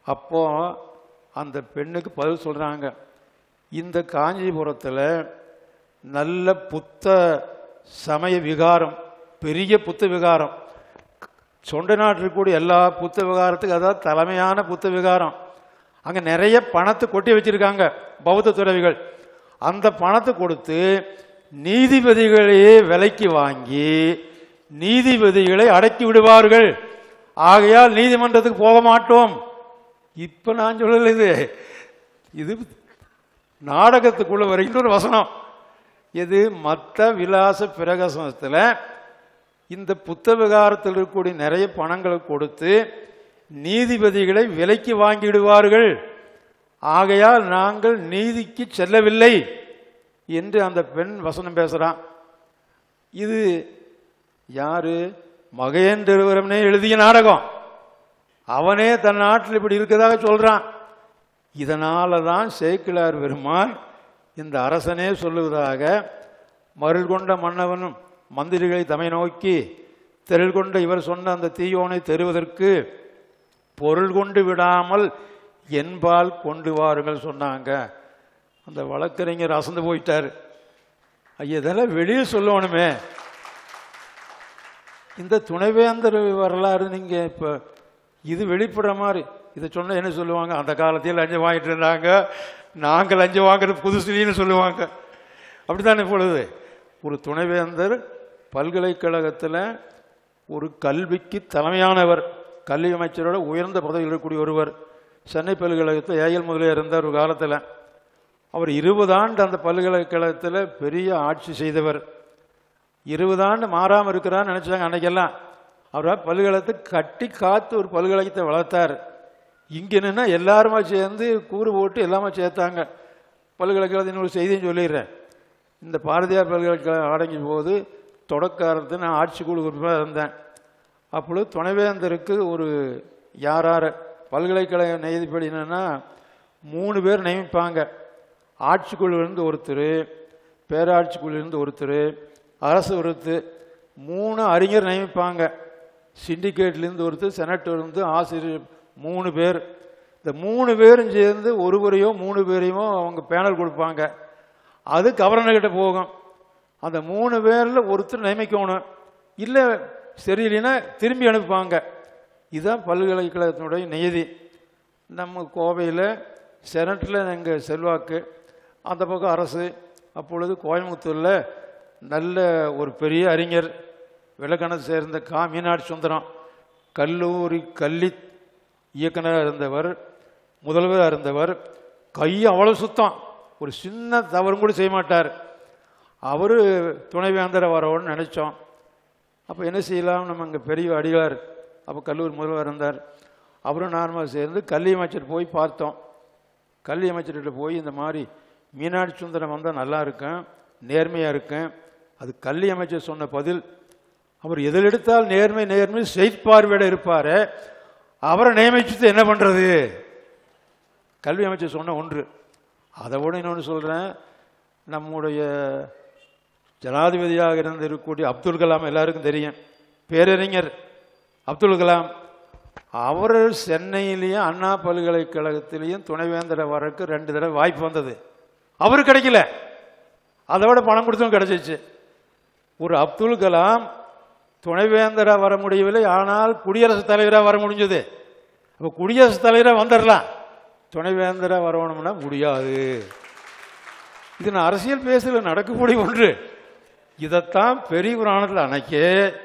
அப்போ அந்த பெண்ணுக்கு பதில் சொல்றாங்க இந்த காஞ்சிபுரத்தில் நல்ல புத்த சமய விகாரம் பெரிய புத்த விகாரம் சொண்ட நாட்டில் இருக்கக்கூடிய எல்லா புத்த விகாரத்துக்கு அதாவது தலைமையான புத்த விகாரம் அங்கே நிறைய பணத்தை கொட்டி வச்சிருக்காங்க பௌத்த துறவிகள் அந்த பணத்தை கொடுத்து நீதிபதிகளையே விலைக்கு வாங்கி நீதிபதிகளை அடக்கி விடுவார்கள் ஆகையால் நீதிமன்றத்துக்கு போக மாட்டோம் இப்ப நான் சொல்லல இது இது நாடகத்துக்குள்ள வருகின்ற ஒரு வசனம் இது மற்ற விலாச பிரகசனத்தில் இந்த புத்த விகாரத்தில் இருக்கக்கூடிய நிறைய பணங்களை கொடுத்து நீதிபதிகளை விலைக்கு வாங்கிடுவார்கள் ஆகையால் நாங்கள் நீதிக்கு செல்லவில்லை என்று அந்த பெண் வசனம் பேசுறான் இது யாரு மகேந்திரவரம்னே எழுதிய நாடகம் அவனே தன் நாட்டில் இப்படி இருக்கதாக சொல்றான் இதனால தான் சேக்கிலார் பெருமான் இந்த அரசனே சொல்லுவதாக மருள் கொண்ட மன்னவனும் மந்திரிகளை தமை நோக்கி தெருள் கொண்ட இவர் சொன்ன அந்த தீயோனை தெருவதற்கு பொருள் கொண்டு விடாமல் என்பால் கொண்டு வாருங்கள் சொன்னாங்க அந்த வழக்கறிஞர் அசந்து போயிட்டார் ஐயா இதெல்லாம் வெளியே சொல்லணுமே இந்த துணைவேந்தர் வரலாறு நீங்க இப்ப இது வெளிப்படுற மாதிரி இதை சொன்னா என்ன சொல்லுவாங்க அந்த காலத்தில் லஞ்சம் வாங்கிட்டு இருந்தாங்க நாங்க லஞ்சம் வாங்குறது புதுசுலின்னு சொல்லுவாங்க அப்படித்தானே இப்பொழுது ஒரு துணைவேந்தர் பல்கலைக்கழகத்தில் ஒரு கல்விக்கு தலைமையானவர் கல்வி அமைச்சரோட உயர்ந்த பதவியில் இருக்கக்கூடிய ஒருவர் சென்னை பல்கலைக்கழகத்தில் ஏஎல் முதலியார் இருந்தார் ஒரு காலத்தில் அவர் இருபது ஆண்டு அந்த பல்கலைக்கழகத்தில் பெரிய ஆட்சி செய்தவர் இருபது ஆண்டு மாறாமல் இருக்கிறான்னு நினச்சாங்க அன்னைக்கெல்லாம் அவரால் பல்கலைக்கழகத்தை கட்டி காத்து ஒரு பல்கலைக்கழகத்தை வளர்த்தார் இங்கே நின்னா எல்லாருமா சேர்ந்து கூறு போட்டு எல்லாமே சேர்த்தாங்க பல்கலைக்கழகத்தின் ஒரு செய்தியும் சொல்லிடுறேன் இந்த பாரதியார் பல்கலைக்கழகம் அடங்கிய போது தொடக்காரத்து நான் ஆட்சிக்குழு உறுப்பினராக இருந்தேன் அப்பொழுது துணைவேந்தருக்கு ஒரு யார் யார் பல்கலைக்கழக நீதிப்படி என்னன்னா மூணு பேர் நியமிப்பாங்க ஆட்சிக்குழுவிலிருந்து ஒருத்தர் பேராட்சிக்குழுவிலிருந்து ஒருத்தர் அரசு ஒருத்தர் மூணு அறிஞர் நியமிப்பாங்க சிண்டிகேட்லேருந்து ஒருத்தர் செனட்டிலிருந்து ஆசிரியர் மூணு பேர் இந்த மூணு பேரும் சேர்ந்து ஒருவரையோ மூணு பேரையுமோ அவங்க பேனல் கொடுப்பாங்க அது கவர்னர்கிட்ட போகும் அந்த மூணு பேரில் ஒருத்தர் நியமிக்கணும் இல்லை சரியில்லைன்னா திரும்பி அனுப்புவாங்க இதுதான் பல்கலைக்கழகத்தினுடைய நியதி நம்ம கோவையில் செனட்டில் எங்கள் செல்வாக்கு அந்த பக்கம் அரசு அப்பொழுது கோயம்புத்தூரில் நல்ல ஒரு பெரிய அறிஞர் விளக்கணத்தை சேர்ந்த கா மீனாட்சி சுந்தரம் கல்லூரி கல்வி இயக்குனராக இருந்தவர் முதல்வராக இருந்தவர் கை அவ்வளோ சுத்தம் ஒரு சின்ன தவறும் கூட செய்ய மாட்டார் அவர் துணைவேந்தரை வரணும்னு நினச்சோம் அப்போ என்ன செய்யலாம் நம்ம அங்கே பெரிய அடிகார் அப்போ கல்லூரி முதல்வர் இருந்தார் அவரும் நார்மலாக சேர்ந்து கல்வி அமைச்சர் போய் பார்த்தோம் கல்வி அமைச்சர்கிட்ட போய் இந்த மாதிரி மீனாட்சி சுந்தரம் வந்தால் நல்லா இருக்கேன் நேர்மையாக இருக்கேன் அது கல்வி அமைச்சர் சொன்ன பதில் அவர் எதில் எடுத்தால் நேர்மை நேர்மை செய்பார்வையிட இருப்பார் அவரை நியமிச்சுட்டு என்ன பண்ணுறது கல்வி அமைச்சர் சொன்ன ஒன்று அதை விட இன்னொன்று சொல்கிறேன் நம்முடைய ஜனாதிபதியாக இருந்து இருக்கக்கூடிய அப்துல் கலாம் எல்லாருக்கும் தெரியும் பேரறிஞர் அப்துல் கலாம் அவர் சென்னையிலையும் அண்ணா பல்கலைக்கழகத்திலையும் துணைவேந்தரை வரக்கு ரெண்டு தடவை வாய்ப்பு வந்தது அவர் கிடைக்கல அதை விட பணம் கொடுத்தும் கிடைச்சிச்சு ஒரு அப்துல் கலாம் துணைவேந்தராக வர முடியவில்லை ஆனால் குடியரசுத் தலைவராக வர முடிஞ்சது அப்போ குடியரசுத் தலைவராக வந்துடலாம் துணைவேந்தராக வரணும்னா முடியாது இது நான் அரசியல் பேசல நடக்கக்கூடிய ஒன்று இதைத்தான் பெரிய புராணத்தில் அன்னைக்கே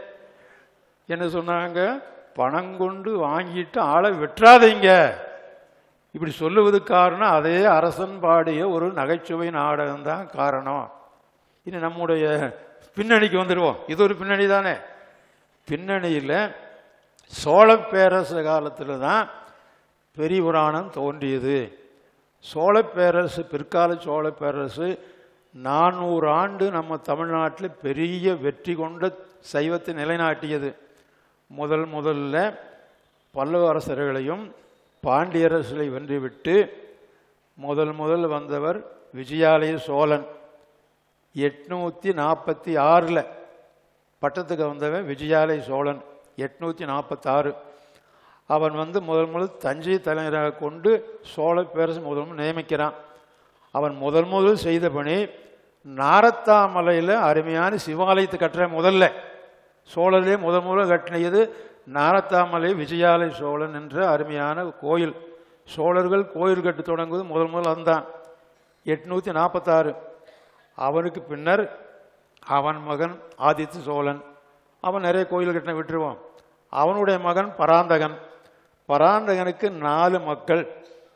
என்ன சொன்னாங்க பணம் கொண்டு வாங்கிட்டு ஆளை வெற்றாதீங்க இப்படி சொல்லுவது காரணம் அதே அரசன் பாடிய ஒரு நகைச்சுவை நாடகம் தான் காரணம் இனி நம்முடைய பின்னணிக்கு வந்துடுவோம் இது ஒரு பின்னணி தானே பின்னணியில் சோழ பேரரசு காலத்தில் தான் பெரிய புராணம் தோன்றியது சோழ பேரரசு பிற்கால சோழ பேரரசு நானூறு ஆண்டு நம்ம தமிழ்நாட்டில் பெரிய வெற்றி கொண்ட சைவத்தை நிலைநாட்டியது முதல் முதல்ல பல்லவ அரசர்களையும் பாண்டியரசரை வென்றுவிட்டு முதல் முதல் வந்தவர் விஜயாலய சோழன் எட்நூற்றி நாற்பத்தி ஆறில் பட்டத்துக்கு வந்தவன் விஜயாலய சோழன் எட்நூற்றி நாற்பத்தாறு அவன் வந்து முதல் முதல் தஞ்சை தலைவராக கொண்டு சோழ பேரரசு முதல் முதல் நியமிக்கிறான் அவன் முதல் முதல் செய்த பணி நாரத்தாமலையில் அருமையான சிவாலயத்தை கட்டுற முதல்ல சோழர்லேயே முதல் முதல்ல கட்டினது நாரத்தாமலை விஜயாலய சோழன் என்ற அருமையான கோயில் சோழர்கள் கோயில் கட்டு தொடங்குவது முதல் முதல் வந்தான் எட்நூற்றி நாற்பத்தாறு அவனுக்கு பின்னர் அவன் மகன் ஆதித்த சோழன் அவன் நிறைய கோயில் கட்டின விட்டுருவான் அவனுடைய மகன் பராந்தகன் பராந்தகனுக்கு நாலு மக்கள்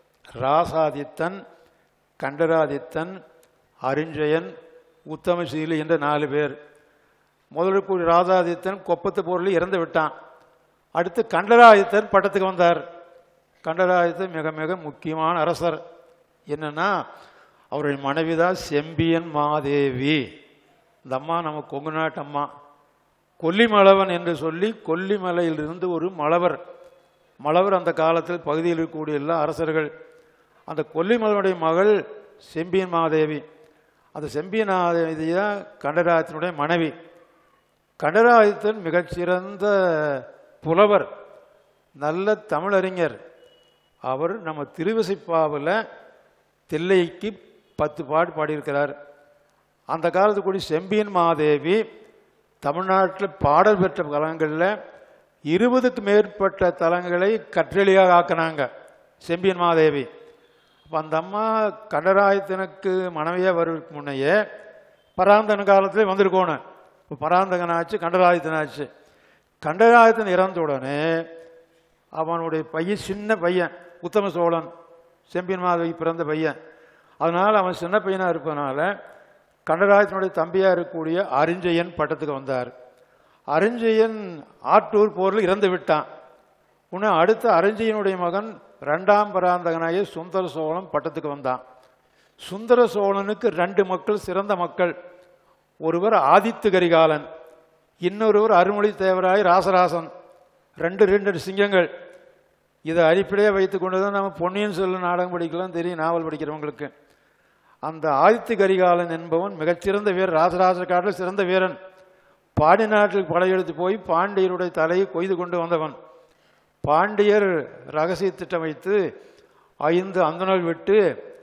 ராசாதித்தன் கண்டராதித்தன் அரிஞ்சயன் உத்தமசீலி என்ற நாலு பேர் முதல்ல கூடிய ராசாதித்தன் கொப்பத்து போரில் இறந்து விட்டான் அடுத்து கண்டராதித்தன் பட்டத்துக்கு வந்தார் கண்டராதித்தன் மிக மிக முக்கியமான அரசர் என்னன்னா அவருடைய மனைவிதான் செம்பியன் மாதேவி இந்த அம்மா நம்ம கொங்கு நாட்டு அம்மா கொல்லிமலவன் என்று சொல்லி கொல்லிமலையிலிருந்து ஒரு மலவர் மலவர் அந்த காலத்தில் பகுதியில் இருக்கக்கூடிய எல்லா அரசர்கள் அந்த கொல்லிமலனுடைய மகள் செம்பியன் மாதேவி அந்த செம்பியன் மாதேவி தான் கண்டராயத்தினுடைய மனைவி கண்டராயத்தன் மிகச்சிறந்த புலவர் நல்ல தமிழறிஞர் அவர் நம்ம திருவிசைப்பாவில் தில்லைக்கு பத்து பாட்டு பாடியிருக்கிறார் அந்த காலத்து கூடி செம்பியன் மாதேவி தமிழ்நாட்டில் பாடல் பெற்ற தலங்களில் இருபதுக்கு மேற்பட்ட தலங்களை கற்றளியாக ஆக்கினாங்க செம்பியன் மாதேவி அப்போ அந்த அம்மா கண்டராயத்தனுக்கு மனைவியாக வருவதற்கு முன்னையே பராந்தகன் காலத்திலே வந்திருக்கோணும் இப்போ பராந்தகன் ஆச்சு கண்டராயத்தன் ஆச்சு கண்டராயத்தன் இறந்த உடனே அவனுடைய பையன் சின்ன பையன் உத்தம சோழன் செம்பியன் மாதவி பிறந்த பையன் அதனால் அவன் சின்ன பையனாக இருப்பதனால கண்டராயத்தினுடைய தம்பியாக இருக்கக்கூடிய அரிஞ்சயன் பட்டத்துக்கு வந்தார் அரிஞ்சயன் ஆற்றூர் போரில் இறந்து விட்டான் உன்னை அடுத்த அரிஞ்சயனுடைய மகன் ரெண்டாம் பராந்தகனாகிய சுந்தர சோழன் பட்டத்துக்கு வந்தான் சுந்தர சோழனுக்கு ரெண்டு மக்கள் சிறந்த மக்கள் ஒருவர் ஆதித்து கரிகாலன் இன்னொருவர் அருள்மொழி தேவராய் ராசராசன் ரெண்டு ரெண்டு சிங்கங்கள் இதை அடிப்படையாக வைத்து கொண்டு தான் நம்ம பொன்னியின் செல்வன் நாடகம் படிக்கலாம் தெரியும் நாவல் படிக்கிறவங்களுக்கு அந்த ஆதித்து கரிகாலன் என்பவன் மிகச்சிறந்த வீரர் ராசராச காட்டில் சிறந்த வீரன் பாடி நாட்டில் படையெடுத்து போய் பாண்டியருடைய தலையை கொய்து கொண்டு வந்தவன் பாண்டியர் ரகசிய திட்டம் வைத்து ஐந்து அந்தநாள் விட்டு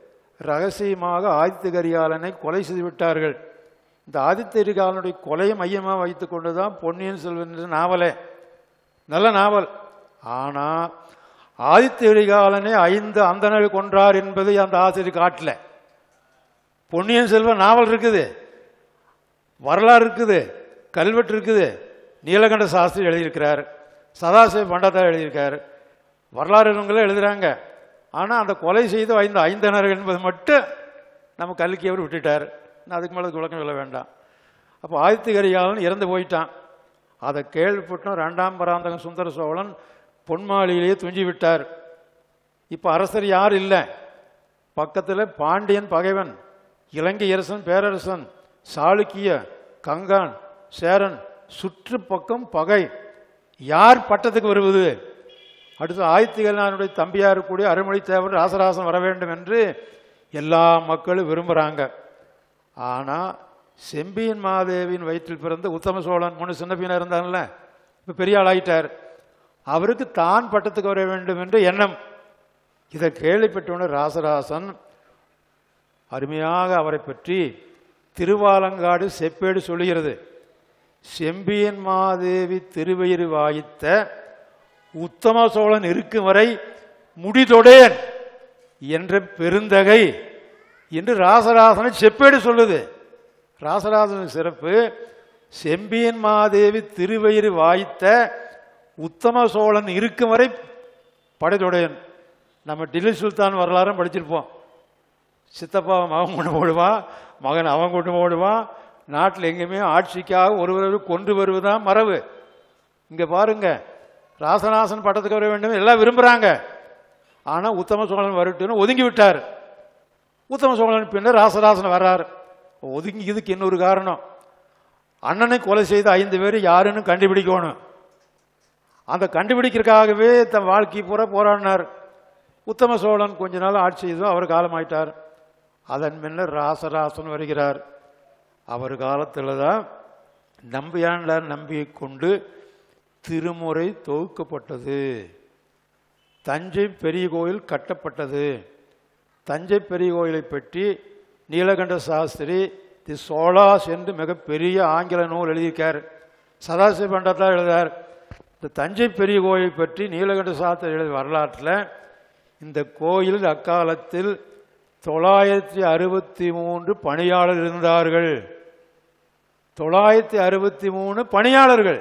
ரகசியமாக ஆதித்த கரிகாலனை கொலை செய்து விட்டார்கள் இந்த ஆதித்த கரிகாலனுடைய கொலையை மையமாக வைத்து கொண்டு தான் பொன்னியின் செல்வன் என்ற நாவலே நல்ல நாவல் ஆனால் ஆதித்த கரிகாலனை ஐந்து அந்தனர் கொன்றார் என்பதை அந்த ஆசிரியர் காட்டல பொன்னியின் செல்வன் நாவல் இருக்குது வரலாறு இருக்குது கல்வெட்டு இருக்குது நீலகண்ட சாஸ்திரி எழுதியிருக்கிறார் சதாசிவ பண்டத்தா எழுதியிருக்கார் வரலாறு இவங்களே எழுதுறாங்க ஆனால் அந்த கொலை செய்து ஐந்து ஐந்தனர் என்பது மட்டும் நம்ம கல்கி அவர் விட்டுட்டார் நான் அதுக்கு மேலே விளக்கம் சொல்ல வேண்டாம் அப்போ ஆதித்த கரிகாலன் இறந்து போயிட்டான் அதை கேள்விப்பட்டோம் ரெண்டாம் பராந்தகன் சுந்தர சோழன் பொன்மாளியிலேயே துஞ்சி விட்டார் இப்போ அரசர் யார் இல்லை பக்கத்தில் பாண்டியன் பகைவன் இலங்கை அரசன் பேரரசன் சாளுக்கிய கங்கான் சேரன் சுற்று பக்கம் பகை யார் பட்டத்துக்கு வருவது அடுத்து ஆயத்திகளானுடைய தம்பியா இருக்கக்கூடிய அருள்மொழி தேவர் ராசராசன் வர வேண்டும் என்று எல்லா மக்களும் விரும்புகிறாங்க ஆனால் செம்பியன் மாதேவியின் வயிற்றில் பிறந்த உத்தம சோழன் முன்னு சின்ன பையனாக இருந்தான்ல இப்போ பெரிய ஆளாயிட்டார் அவருக்கு தான் பட்டத்துக்கு வர வேண்டும் என்ற எண்ணம் இதை கேள்விப்பட்டவுடனே ராசராசன் அருமையாக அவரை பற்றி திருவாலங்காடு செப்பேடு சொல்லுகிறது செம்பியன் மாதேவி திருவயிறு வாய்த்த உத்தம சோழன் இருக்கும் வரை முடிதொடேன் என்ற பெருந்தகை என்று ராசராசனை செப்பேடு சொல்லுது ராசராசனுக்கு சிறப்பு செம்பியன் மாதேவி திருவயிறு வாய்த்த உத்தம சோழன் இருக்கும் வரை படைத்தொடையன் நம்ம டில்லி சுல்தான் வரலாறும் படிச்சிருப்போம் சித்தப்பா மகன் கொண்டு போடுவான் மகன் அவன் கொண்டு போடுவான் நாட்டில் எங்கேயுமே ஆட்சிக்காக ஒருவர் கொண்டு வருவதுதான் மரபு இங்கே பாருங்க ராசநாசன் பட்டத்துக்கு வர வேண்டும் எல்லாம் விரும்புகிறாங்க ஆனால் உத்தம சோழன் வரட்டும்னு ஒதுங்கி விட்டார் உத்தம சோழன் பின்னர் ராசராசன் வர்றார் ஒதுங்கி இதுக்கு இன்னொரு காரணம் அண்ணனை கொலை செய்த ஐந்து பேர் யாருன்னு கண்டுபிடிக்கணும் அந்த கண்டுபிடிக்கிறதுக்காகவே தன் வாழ்க்கை பூரா போராடினார் உத்தம சோழன் கொஞ்ச நாள் ஆட்சி செய்தோ அவர் காலமாயிட்டார் அதன் பின்னர் ராசராசன் வருகிறார் அவர் காலத்தில் தான் நம்பியாண்டார் நம்பியை கொண்டு திருமுறை தொகுக்கப்பட்டது தஞ்சை பெரிய கோயில் கட்டப்பட்டது தஞ்சை பெரிய கோயிலை பற்றி நீலகண்ட சாஸ்திரி தி சோலாஸ் என்று மிகப்பெரிய ஆங்கில நூல் எழுதியிருக்கார் சதாசிவ பண்டத்தான் எழுதார் இந்த தஞ்சை பெரிய கோயில் பற்றி நீலகண்ட சாஸ்திரி எழுதிய வரலாற்றில் இந்த கோயில் அக்காலத்தில் தொள்ளாயிரத்தி அறுபத்தி மூன்று பணியாளர் இருந்தார்கள் தொள்ளாயிரத்தி அறுபத்தி மூணு பணியாளர்கள்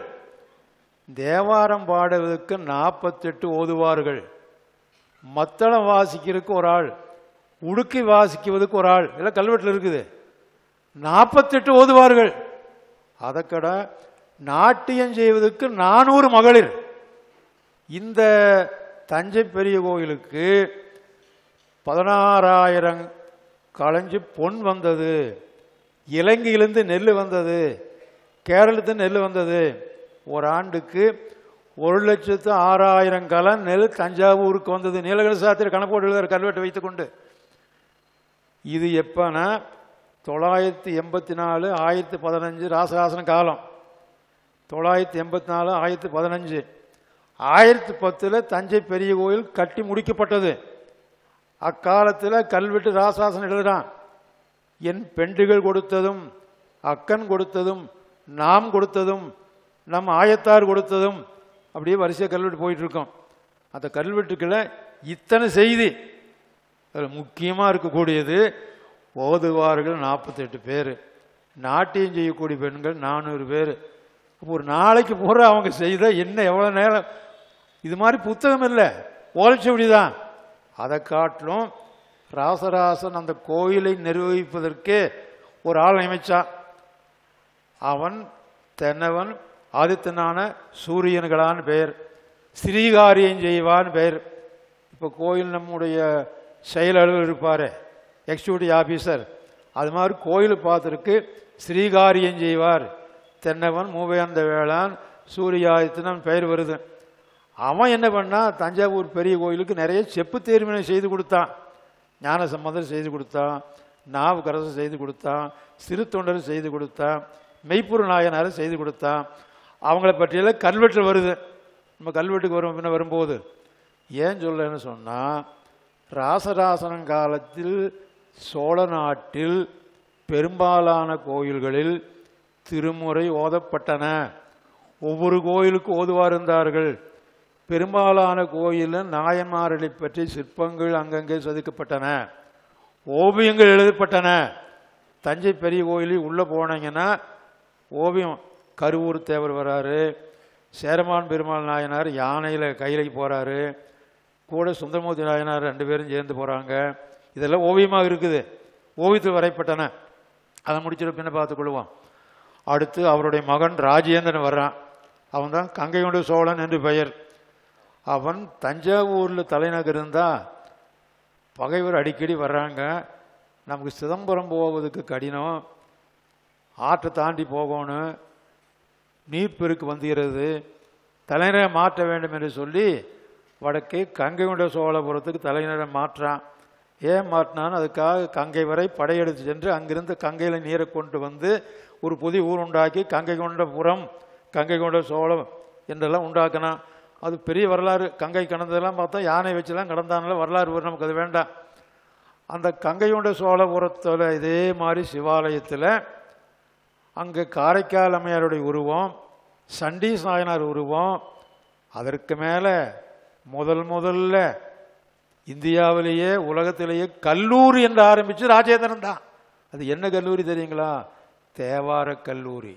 தேவாரம் பாடுவதற்கு நாற்பத்தெட்டு ஓதுவார்கள் மத்தளம் வாசிக்கிறதுக்கு ஒரு ஆள் உடுக்கி வாசிக்குவதற்கு ஒரு ஆள் எல்லாம் கல்வெட்டில் இருக்குது நாற்பத்தெட்டு ஓதுவார்கள் அதக்கட நாட்டியம் செய்வதற்கு நானூறு மகளிர் இந்த தஞ்சை பெரிய கோயிலுக்கு பதினாறாயிரம் களைஞ்சு பொன் வந்தது இலங்கையிலிருந்து நெல் வந்தது கேரளத்து நெல் வந்தது ஒரு ஆண்டுக்கு ஒரு லட்சத்து ஆறாயிரம் கலன் நெல் தஞ்சாவூருக்கு வந்தது நீலகண்ட சாத்திர கணக்கோடு எழுதார் கல்வெட்டு வைத்துக்கொண்டு இது எப்போனா தொள்ளாயிரத்தி எண்பத்தி நாலு ஆயிரத்தி பதினஞ்சு ராசராசன காலம் தொள்ளாயிரத்தி எண்பத்தி நாலு ஆயிரத்தி பதினஞ்சு ஆயிரத்தி பத்தில் தஞ்சை பெரிய கோயில் கட்டி முடிக்கப்பட்டது அக்காலத்தில் கல்வெட்டு ராசாசனம் எழுதுறான் என் பெண்டுகள் கொடுத்ததும் அக்கன் கொடுத்ததும் நாம் கொடுத்ததும் நம் ஆயத்தார் கொடுத்ததும் அப்படியே வரிசையாக கல்வெட்டு போயிட்டு இருக்கோம் அந்த கல்வெட்டுக்களை இத்தனை செய்தி அதில் முக்கியமாக இருக்கக்கூடியது ஓதுவார்கள் நாற்பத்தெட்டு பேர் நாட்டியம் செய்யக்கூடிய பெண்கள் நானூறு பேர் ஒரு நாளைக்கு பூரா அவங்க செய்த என்ன எவ்வளோ நேரம் இது மாதிரி புத்தகம் இல்லை ஓலைச்சுவடி தான் அதை காட்டிலும் ராசராசன் அந்த கோயிலை நிர்வகிப்பதற்கே ஒரு ஆள் நியமிச்சான் அவன் தென்னவன் ஆதித்தனான சூரியன்களான்னு பெயர் ஸ்ரீகாரியம் செய்வான்னு பெயர் இப்போ கோயில் நம்முடைய செயல் அலுவலர் இருப்பார் எக்ஸிக்யூட்டிவ் ஆஃபீஸர் அது மாதிரி கோயில் பார்த்துருக்கு ஸ்ரீகாரியம் செய்வார் தென்னவன் மூவையந்த வேளான் சூரியாதித்தனன் பெயர் வருது அவன் என்ன பண்ணா தஞ்சாவூர் பெரிய கோயிலுக்கு நிறைய செப்பு தேர்வினை செய்து கொடுத்தான் ஞான சம்பந்தர் செய்து கொடுத்தான் நாவுக்கரசர் செய்து கொடுத்தான் சிறு தொண்டர் செய்து கொடுத்தான் மெய்ப்பூர் நாயனார் செய்து கொடுத்தான் அவங்கள பற்றியெல்லாம் கல்வெட்டு வருது நம்ம கல்வெட்டுக்கு வரும் பின்ன வரும்போது ஏன் சொல்லன்னு சொன்னால் ராசராசனம் காலத்தில் சோழ நாட்டில் பெரும்பாலான கோயில்களில் திருமுறை ஓதப்பட்டன ஒவ்வொரு கோயிலுக்கு ஓதுவார் இருந்தார்கள் பெரும்பாலான கோயிலில் நாயன்மார்களை பற்றி சிற்பங்கள் அங்கங்கே செதுக்கப்பட்டன ஓவியங்கள் எழுதப்பட்டன தஞ்சை பெரிய கோயிலில் உள்ளே போனீங்கன்னா ஓவியம் கருவூர் தேவர் வராரு சேரமான் பெருமாள் நாயனார் யானையில் கையில போகிறாரு கூட சுந்தரமூர்த்தி நாயனார் ரெண்டு பேரும் சேர்ந்து போகிறாங்க இதெல்லாம் ஓவியமாக இருக்குது ஓவியத்தில் வரைப்பட்டன அதை முடிச்சிட்டு பின்ன பார்த்துக்கொள்வோம் அடுத்து அவருடைய மகன் ராஜேந்திரன் வர்றான் அவன் தான் கங்கை கொண்ட சோழன் என்று பெயர் அவன் தஞ்சாவூரில் தலைநகர் இருந்தால் பகைவர் அடிக்கடி வர்றாங்க நமக்கு சிதம்பரம் போவதுக்கு கடினம் ஆற்றை தாண்டி போகணும் நீர்ப்பெருக்கு வந்துகிறது தலைநகரை மாற்ற வேண்டும் என்று சொல்லி வடக்கே கங்கை கொண்ட சோழபுரத்துக்கு தலைநகரை மாற்றான் ஏன் மாற்றினான்னு அதுக்காக கங்கை வரை படையெடுத்து சென்று அங்கிருந்து கங்கையில் நீரை கொண்டு வந்து ஒரு புதிய ஊர் உண்டாக்கி கங்கை கொண்ட புறம் கங்கை கொண்ட சோழம் என்றெல்லாம் உண்டாக்கினான் அது பெரிய வரலாறு கங்கை கடந்ததெல்லாம் பார்த்தா யானை வச்சுலாம் கடந்தானால வரலாறு வரும் நமக்கு அது வேண்டாம் அந்த கங்கை கொண்ட சோழபுரத்தில் இதே மாதிரி சிவாலயத்தில் அங்கே காரைக்கால் அம்மையாருடைய உருவம் சண்டீஸ் நாயனார் உருவம் அதற்கு மேலே முதல் முதல்ல இந்தியாவிலேயே உலகத்திலேயே கல்லூரி என்று ஆரம்பித்து ராஜேந்திரன் தான் அது என்ன கல்லூரி தெரியுங்களா தேவார கல்லூரி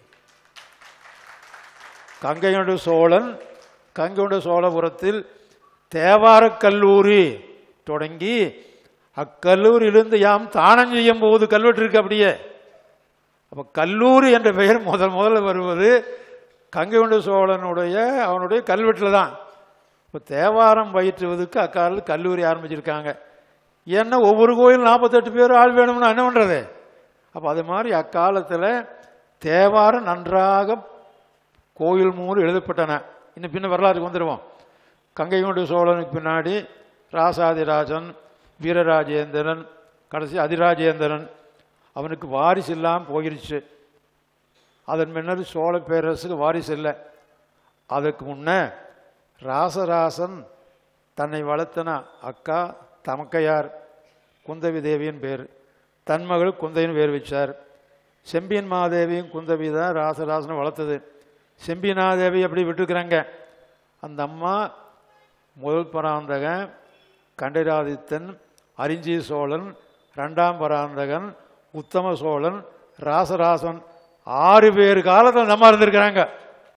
கங்கையொண்டு சோழன் கங்கையொண்டு சோழபுரத்தில் தேவார கல்லூரி தொடங்கி அக்கல்லூரியிலிருந்து யாம் தானம் செய்யும் போது கல்வெட்டு இருக்கு அப்படியே அப்போ கல்லூரி என்ற பெயர் முதல் முதல்ல வருவது கங்கை கொண்ட சோழனுடைய அவனுடைய கல்வெட்டில் தான் இப்போ தேவாரம் பயிற்றுவதற்கு அக்காலத்தில் கல்லூரி ஆரம்பிச்சிருக்காங்க ஏன்னா ஒவ்வொரு கோயில் நாற்பத்தெட்டு பேர் ஆள் வேணும்னு என்ன பண்ணுறது அப்போ அது மாதிரி அக்காலத்தில் தேவாரம் நன்றாக கோயில் மூலம் எழுதப்பட்டன இன்னும் பின்ன வரலாறுக்கு வந்துடுவோம் கங்கை கொண்ட சோழனுக்கு பின்னாடி ராசாதிராஜன் வீரராஜேந்திரன் கடைசி அதிராஜேந்திரன் அவனுக்கு வாரிசு இல்லாமல் போயிருச்சு அதன் முன்னர் சோழ பேரரசுக்கு வாரிசு இல்லை அதுக்கு முன்ன ராசராசன் தன்னை வளர்த்தனா அக்கா தமக்கையார் குந்தவி தேவியின் பேர் தன் மகள் குந்தையின் பேர் வச்சார் செம்பியன் மாதேவியும் குந்தவி தான் ராசராசனை வளர்த்தது செம்பியனாதேவி அப்படி விட்டுருக்குறாங்க அந்த அம்மா முதல் பராந்தகன் கண்டராதித்தன் அரிஞ்சி சோழன் ரெண்டாம் பராந்தகன் உத்தம சோழன் ராசராசன் ஆறு பேர் காலத்தில் அந்த அம்மா இருந்திருக்கிறாங்க